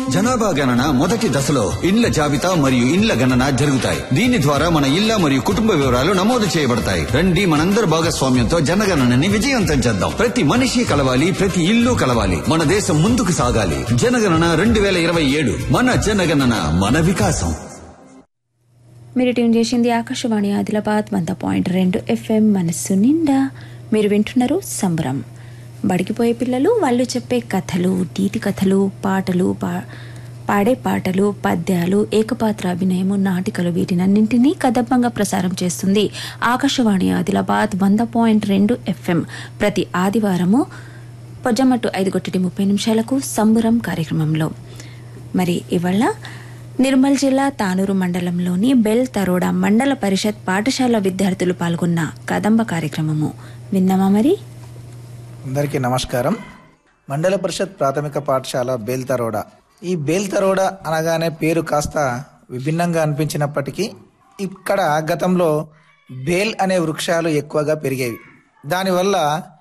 జనాభా గణన మొదటి దశలో ఇండ్ల జాబితా మరియు ఇండ్ల గణన జరుగుతాయి దీని ద్వారా మన ఇళ్ల మరియు కుటుంబ వివరాలు నమోదు చేయబడతాయి రండి మనందరి భాగస్వామ్యంతో జనగణనని విజయవంతం చేద్దాం ప్రతి మనిషి కలవాలి ప్రతి ఇల్లు కలవాలి మన దేశం ముందుకు సాగాలి జనగణన రెండు వేల ఇరవై ఏడు మన జనగణన మన వికాసం మీరు ట్యూన్ చేసింది ఆకాశవాణి ఆదిలాబాద్ వంద పాయింట్ రెండు ఎఫ్ఎం మనస్సు నిండా మీరు వింటున్నారు సంబరం బడికిపోయే పిల్లలు వాళ్ళు చెప్పే కథలు నీతి కథలు పాటలు పా పాడే పాటలు పద్యాలు ఏకపాత్ర అభినయము నాటికలు వీటినన్నింటినీ కదబ్బంగా ప్రసారం చేస్తుంది ఆకాశవాణి ఆదిలాబాద్ వంద పాయింట్ రెండు ఎఫ్ఎం ప్రతి ఆదివారము పొజ్జమట్టు ఐదు గొట్టటి ముప్పై నిమిషాలకు సంబురం కార్యక్రమంలో మరి ఇవాళ నిర్మల్ జిల్లా తానూరు మండలంలోని బెల్ తరోడా మండల పరిషత్ పాఠశాల విద్యార్థులు పాల్గొన్న కదంబ కార్యక్రమము విన్నామా మరి అందరికీ నమస్కారం మండల పరిషత్ ప్రాథమిక పాఠశాల బేల్తరోడా ఈ బేల్తరోడా అనగానే పేరు కాస్త విభిన్నంగా అనిపించినప్పటికీ ఇక్కడ గతంలో బేల్ అనే వృక్షాలు ఎక్కువగా పెరిగేవి దానివల్ల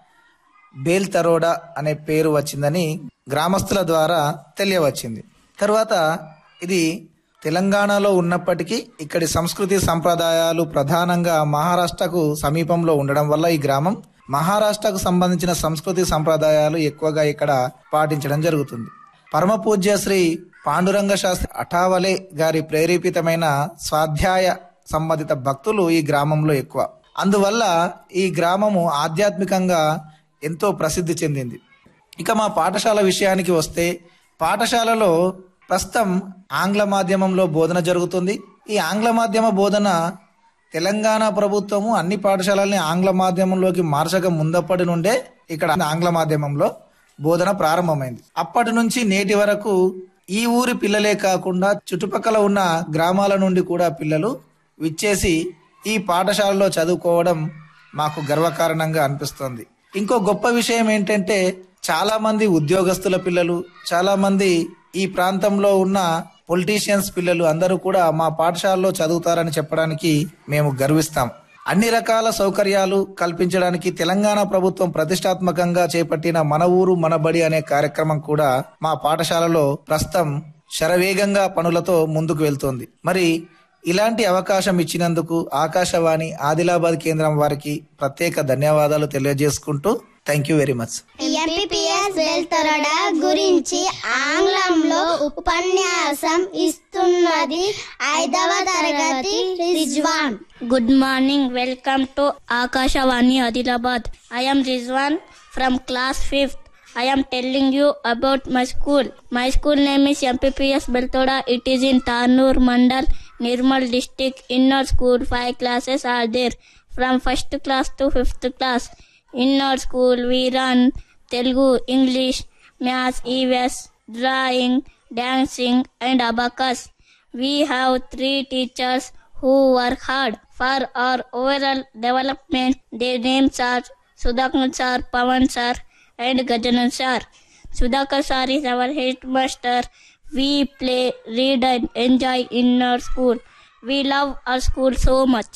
బేల్తరోడా అనే పేరు వచ్చిందని గ్రామస్తుల ద్వారా తెలియవచ్చింది తర్వాత ఇది తెలంగాణలో ఉన్నప్పటికీ ఇక్కడి సంస్కృతి సంప్రదాయాలు ప్రధానంగా మహారాష్ట్రకు సమీపంలో ఉండడం వల్ల ఈ గ్రామం మహారాష్ట్రకు సంబంధించిన సంస్కృతి సంప్రదాయాలు ఎక్కువగా ఇక్కడ పాటించడం జరుగుతుంది పరమ పూజ్య శ్రీ పాండురంగ శాస్త్రి అఠావలే గారి ప్రేరేపితమైన స్వాధ్యాయ సంబంధిత భక్తులు ఈ గ్రామంలో ఎక్కువ అందువల్ల ఈ గ్రామము ఆధ్యాత్మికంగా ఎంతో ప్రసిద్ధి చెందింది ఇక మా పాఠశాల విషయానికి వస్తే పాఠశాలలో ప్రస్తుతం ఆంగ్ల మాధ్యమంలో బోధన జరుగుతుంది ఈ ఆంగ్ల మాధ్యమ బోధన తెలంగాణ ప్రభుత్వము అన్ని పాఠశాలల్ని ఆంగ్ల మాధ్యమంలోకి మార్చక ముందప్పటి నుండే ఇక్కడ ఆంగ్ల మాధ్యమంలో బోధన ప్రారంభమైంది అప్పటి నుంచి నేటి వరకు ఈ ఊరి పిల్లలే కాకుండా చుట్టుపక్కల ఉన్న గ్రామాల నుండి కూడా పిల్లలు విచ్చేసి ఈ పాఠశాలలో చదువుకోవడం మాకు గర్వకారణంగా అనిపిస్తుంది ఇంకో గొప్ప విషయం ఏంటంటే చాలా మంది ఉద్యోగస్తుల పిల్లలు చాలా మంది ఈ ప్రాంతంలో ఉన్న పొలిటీషియన్స్ పిల్లలు అందరూ కూడా మా పాఠశాలలో చదువుతారని చెప్పడానికి మేము గర్విస్తాం అన్ని రకాల సౌకర్యాలు కల్పించడానికి తెలంగాణ ప్రభుత్వం ప్రతిష్టాత్మకంగా చేపట్టిన మన ఊరు మన బడి అనే కార్యక్రమం కూడా మా పాఠశాలలో ప్రస్తుతం శరవేగంగా పనులతో ముందుకు వెళ్తోంది మరి ఇలాంటి అవకాశం ఇచ్చినందుకు ఆకాశవాణి ఆదిలాబాద్ కేంద్రం వారికి ప్రత్యేక ధన్యవాదాలు తెలియజేసుకుంటూ thank you very much MPPS వెళ్తరడా గురించి ఆంగ్లంలో ఉపన్యాసం ఇస్తున్నది ఐదవ తరగతి Rizwan Good morning. Welcome to Akashawani Adilabad. I am Rizwan from class 5th. I am telling you about my school. My school name is MPPS Beltoda. It is in Tanur Mandal, Nirmal district. In our school, five classes are there from first class to fifth class. In our school, we run Telugu, English, Maths, EVS, drawing, dancing, and abacus. We have three teachers who work hard for our overall development. Their names are Sudhakar sir, Pavan sir, and Gajanan sir. Sudhakar sir is our headmaster. We play, read, and enjoy in our school. We love our school so much.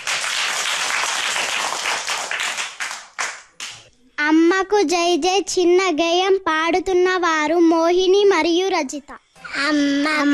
అమ్మకు జై జై చిన్న గేయం పాడుతున్న వారు మోహిని మరియు రజిత అమ్మ